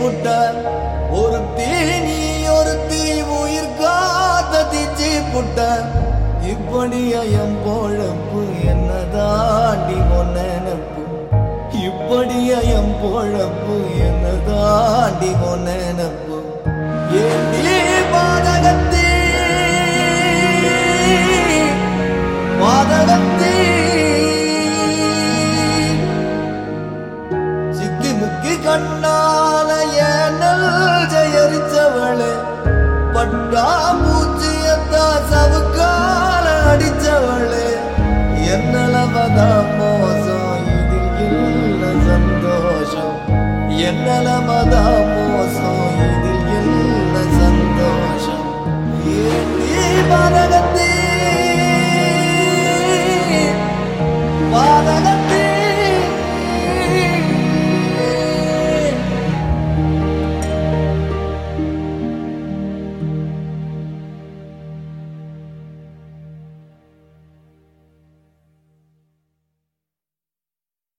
புட்ட ஒரு நீ ஒரு தீ உயிர் காத்த தீச்சி புட்ட இப்படியா என் பொழப்பு என்ன தாண்டி நினப்பு இப்படியா என் பொழப்பு என்ன தாண்டி நினப்பு ஏண்டி பாதகத்தே பாதகத்தே சிக்கி முக்கி கண்ணால ஏனல் ஜெயரிச்சவளே பட்டா பூச்சியத்தா சவுக்கால அடிச்சவளே என்னலவதா மோசம் இதில் இல்ல சந்தோஷம் என்னலவதா மோசம் இதில் இல்ல சந்தோஷம் ஏன் நீ பர